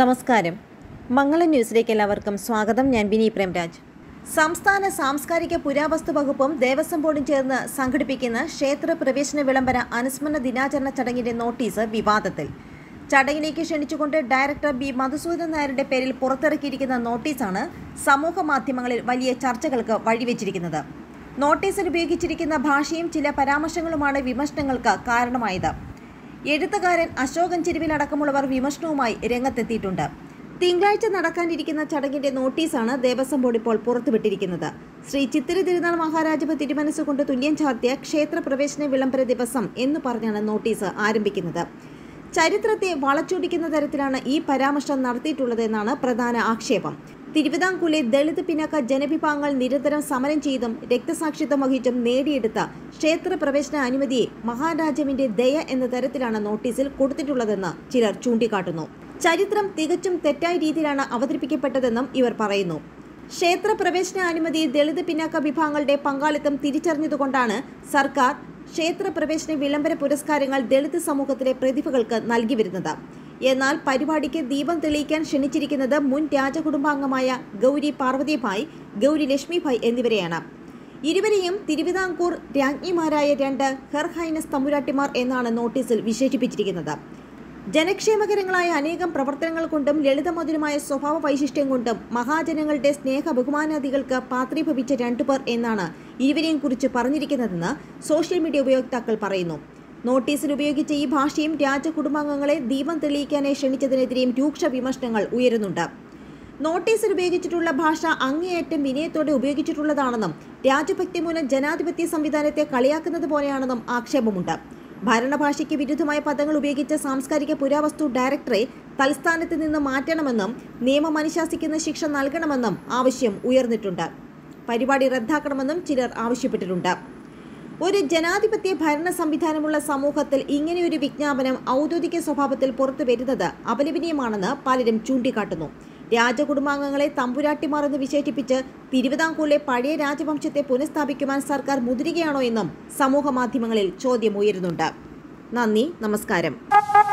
നമസ്കാരം മംഗളം ന്യൂസിലേക്ക് എല്ലാവർക്കും സ്വാഗതം ഞാൻ ബിനി പ്രേംരാജ് സംസ്ഥാന സാംസ്കാരിക പുരാവസ്തു വകുപ്പും ദേവസ്വം ബോർഡും ചേർന്ന് സംഘടിപ്പിക്കുന്ന ക്ഷേത്ര പ്രവേശന വിളംബര അനുസ്മരണ ദിനാചരണ ചടങ്ങിന്റെ നോട്ടീസ് വിവാദത്തിൽ ചടങ്ങിലേക്ക് ക്ഷണിച്ചുകൊണ്ട് ഡയറക്ടർ ബി മധുസൂദൻ നായരുടെ പേരിൽ പുറത്തിറക്കിയിരിക്കുന്ന നോട്ടീസാണ് സമൂഹ മാധ്യമങ്ങളിൽ വലിയ ചർച്ചകൾക്ക് വഴിവെച്ചിരിക്കുന്നത് നോട്ടീസിൽ ഉപയോഗിച്ചിരിക്കുന്ന ഭാഷയും ചില പരാമർശങ്ങളുമാണ് വിമർശനങ്ങൾക്ക് കാരണമായത് എഴുത്തുകാരൻ അശോകൻ ചെരുവിലടക്കമുള്ളവർ വിമർശനവുമായി രംഗത്തെത്തിയിട്ടുണ്ട് തിങ്കളാഴ്ച നടക്കാനിരിക്കുന്ന ചടങ്ങിന്റെ നോട്ടീസാണ് ദേവസ്വം ബോർഡ് ഇപ്പോൾ പുറത്തുവിട്ടിരിക്കുന്നത് ശ്രീ ചിത്തിര തിരുനാൾ മഹാരാജാവ് തിരുമനസ്സുകൊണ്ട് തുല്യം ചാർത്തിയ ക്ഷേത്ര പ്രവേശന വിളംബര ദിവസം എന്ന് പറഞ്ഞാണ് നോട്ടീസ് ആരംഭിക്കുന്നത് ചരിത്രത്തെ വളച്ചൊടിക്കുന്ന തരത്തിലാണ് ഈ പരാമർശം നടത്തിയിട്ടുള്ളതെന്നാണ് പ്രധാന ആക്ഷേപം തിരുവിതാംകൂറിലെ ദളിത് പിന്നാക്ക ജനവിഭാഗങ്ങൾ നിരന്തരം സമരം ചെയ്തും രക്തസാക്ഷിത്വം വഹിച്ചും നേടിയെടുത്ത ക്ഷേത്ര പ്രവേശന അനുമതിയെ മഹാരാജാവിന്റെ ദയ എന്ന തരത്തിലാണ് നോട്ടീസിൽ കൊടുത്തിട്ടുള്ളതെന്ന് ചിലർ ചൂണ്ടിക്കാട്ടുന്നു ചരിത്രം തികച്ചും തെറ്റായ രീതിയിലാണ് അവതരിപ്പിക്കപ്പെട്ടതെന്നും ഇവർ പറയുന്നു ക്ഷേത്ര പ്രവേശന അനുമതി ദളിത് പിന്നാക്ക വിഭാഗങ്ങളുടെ പങ്കാളിത്തം തിരിച്ചറിഞ്ഞതുകൊണ്ടാണ് സർക്കാർ ക്ഷേത്ര പ്രവേശന വിളംബര പുരസ്കാരങ്ങൾ ദളിത് സമൂഹത്തിലെ പ്രതിഭകൾക്ക് നൽകി വരുന്നത് എന്നാൽ പരിപാടിക്ക് ദീപം തെളിയിക്കാൻ ക്ഷണിച്ചിരിക്കുന്നത് മുൻ രാജകുടുംബാംഗമായ ഗൗരി പാർവതിഭായ് ഗൗരി ലക്ഷ്മിഭായ് എന്നിവരെയാണ് ഇരുവരെയും തിരുവിതാംകൂർ രാജ്ഞിമാരായ രണ്ട് ഹെർഹൈനസ് തമ്പുരാട്ടിമാർ എന്നാണ് നോട്ടീസിൽ വിശേഷിപ്പിച്ചിരിക്കുന്നത് ജനക്ഷേമകരങ്ങളായ അനേകം പ്രവർത്തനങ്ങൾ കൊണ്ടും ലളിതമധുരമായ സ്വഭാവ വൈശിഷ്ട്യം കൊണ്ടും മഹാജനങ്ങളുടെ സ്നേഹ ബഹുമാനാദികൾക്ക് പാത്രീഭവിച്ച രണ്ടുപേർ എന്നാണ് ഇരുവരെയും കുറിച്ച് പറഞ്ഞിരിക്കുന്നതെന്ന് സോഷ്യൽ മീഡിയ ഉപയോക്താക്കൾ പറയുന്നു നോട്ടീസിൽ ഉപയോഗിച്ച ഈ ഭാഷയും രാജകുടുംബാംഗങ്ങളെ ദീപം തെളിയിക്കാനായി ക്ഷണിച്ചതിനെതിരെയും രൂക്ഷ വിമർശനങ്ങൾ ഉയരുന്നുണ്ട് നോട്ടീസിൽ ഉപയോഗിച്ചിട്ടുള്ള ഭാഷ അങ്ങേയറ്റം വിനയത്തോടെ ഉപയോഗിച്ചിട്ടുള്ളതാണെന്നും രാജഭക്തി മൂലം ജനാധിപത്യ സംവിധാനത്തെ കളിയാക്കുന്നത് പോലെയാണെന്നും ആക്ഷേപമുണ്ട് ഭരണഭാഷയ്ക്ക് വിരുദ്ധമായ പദങ്ങൾ ഉപയോഗിച്ച സാംസ്കാരിക പുരാവസ്തു ഡയറക്ടറെ തൽസ്ഥാനത്ത് നിന്ന് മാറ്റണമെന്നും നിയമം അനുശാസിക്കുന്ന ശിക്ഷ നൽകണമെന്നും ആവശ്യം ഉയർന്നിട്ടുണ്ട് പരിപാടി റദ്ദാക്കണമെന്നും ചിലർ ആവശ്യപ്പെട്ടിട്ടുണ്ട് ഒരു ജനാധിപത്യ ഭരണ സംവിധാനമുള്ള സമൂഹത്തിൽ ഇങ്ങനെയൊരു വിജ്ഞാപനം ഔദ്യോഗിക സ്വഭാവത്തിൽ പുറത്തു വരുന്നത് അപലപനീയമാണെന്ന് പലരും ചൂണ്ടിക്കാട്ടുന്നു രാജകുടുംബാംഗങ്ങളെ തമ്പുരാട്ടിമാർ എന്ന് വിശേഷിപ്പിച്ച് തിരുവിതാംകൂറിലെ പഴയ രാജവംശത്തെ പുനഃസ്ഥാപിക്കുവാൻ സർക്കാർ മുതിരുകയാണോ എന്നും സമൂഹ മാധ്യമങ്ങളിൽ ചോദ്യം ഉയരുന്നുണ്ട് നന്ദി നമസ്കാരം